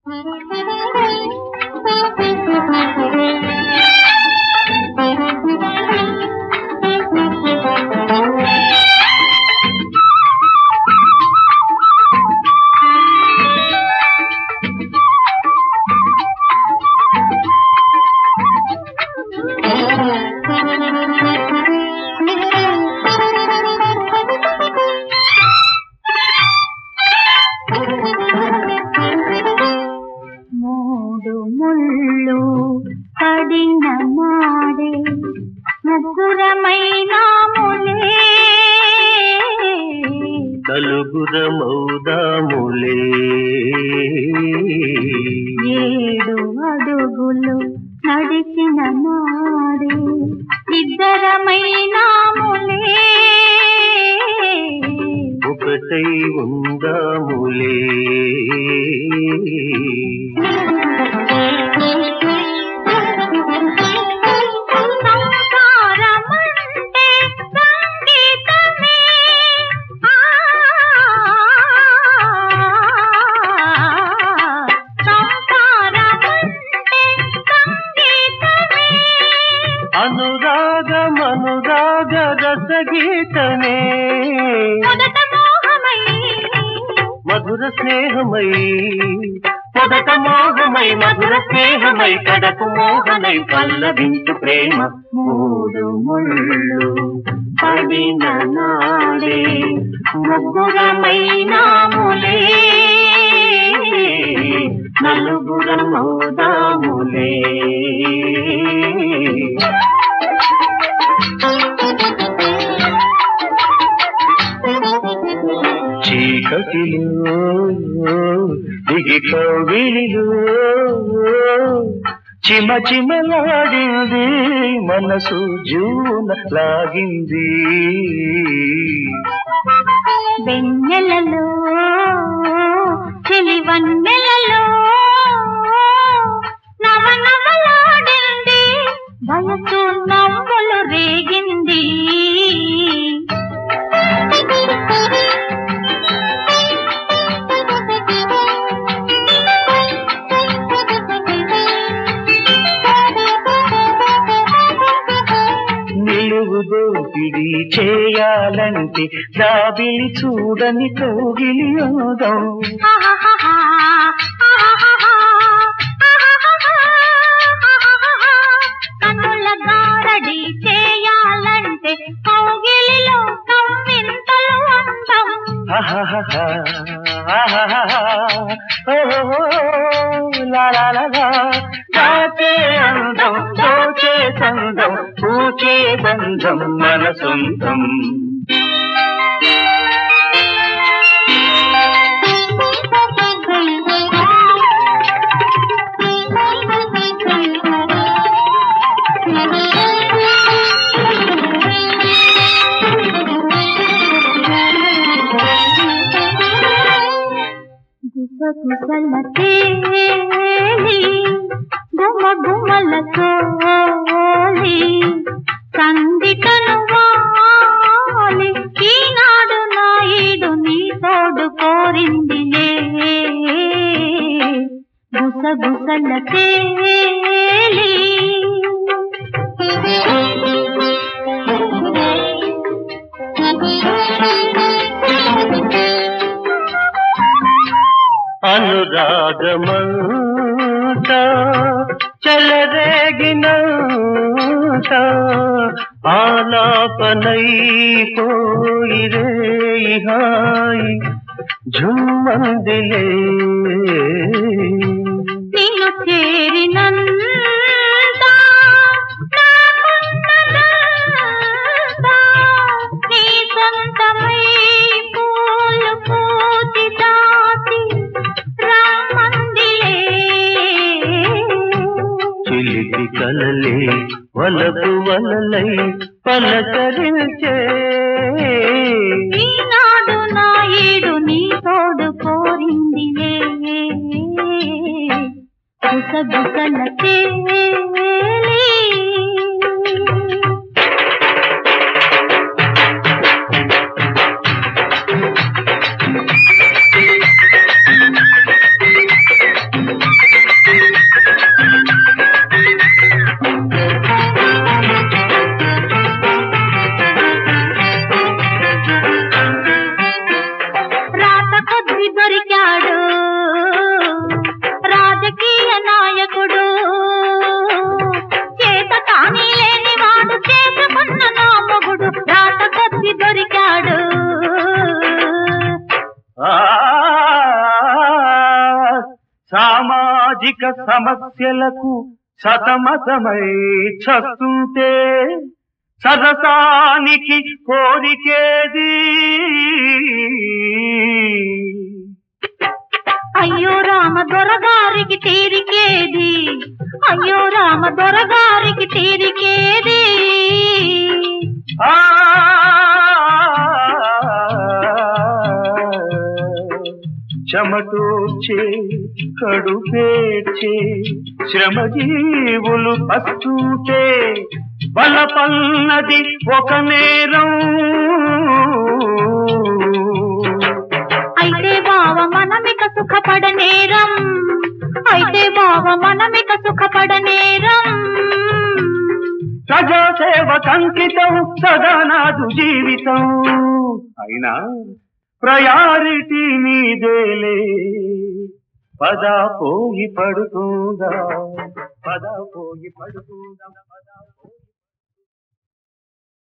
మూడు ముళ్ళు పడిన నాడే ముగ్గురమైనాములే నలుగురమౌదాములే ఏడు అడుగులు నడిచిన నాడే ఇద్దరమైనాములే ఒకటై ఉందాములే సంసారమంటే సంగీతమే ఆ సంసారమంటే సంగీతమే అనురాగం అనురాగ రసగీతమే మొదట మోహమై మధుర స్నేహమై మొదట మోహమై మధుర స్నేహమై కడకు మోహనై పల్లవించు ప్రేమ మూడు ముళ్ళు పడిన నాడే ముగ్గురమైనాములే నలుగురమౌదాములే చీకటిలో దిగి కవిలిలో చిమ చిమలాడింది మనసు జూన లాగింది వెన్నెలలో చెలివన్నెలలో నవనవలాడింది వయసు నవ్వులు రేగింది నిలువు దోపిడి చేయాలంటే దాబిలి చూడని కోగిలి అందం ఆహాహాహా, ఆహాహాహా, ఆహాహాహా. కన్నుల గారడి చేయాలంటే కౌగిలిలో కవ్వింతలు అందం ఆహాహాహా, ఆహాహాహా, ఓహో, లా లా లా లా. దాచే అందం దోచే సందం పూచే బంధం మన సొంతం గుసగుసల తేలి గుమ గుమల తోలి సందిటను వాలి ఈనాడు నాయుడు నీ తోడు కోరిందిలే గుసగుసల తేలి అనురాగమంత చెలరేగినంత ఆలాపనై పోయిరే హాయి జుమ్మందిలే నిన్ను చేరినంత నాకున్నదంతా నీ సొంతమై పూలు పూచి దాచి రమ్మందిలే చిలిపి కలలే వలపు వలలై పలకరించే ఈనాడు నాయుడు నీ తోడు కోరిందిలే గుసగుసల తేలి సామాజిక సమస్యలకు సతమతమై చస్తుంటే సరసానికి కోరికేది అయ్యో రామ దొరగారికి తీరికేది అయ్యో రామ దొరగారికి తీరికేది ఆ చెమటోచే కడుపేర్చే శ్రమజీవులు పస్తుంటే బలపన్నది ఒక నేరం అయితే బావ మనమిక సుఖపడనేరం అయితే బావ మనమిక సుఖపడనేరం ప్రజాసేవ కంకితం సదా నాదు జీవితం అయినా ప్రయారిటీ మీదేలే పద పోయి పడుతుందా పద పోయి పడుతుందా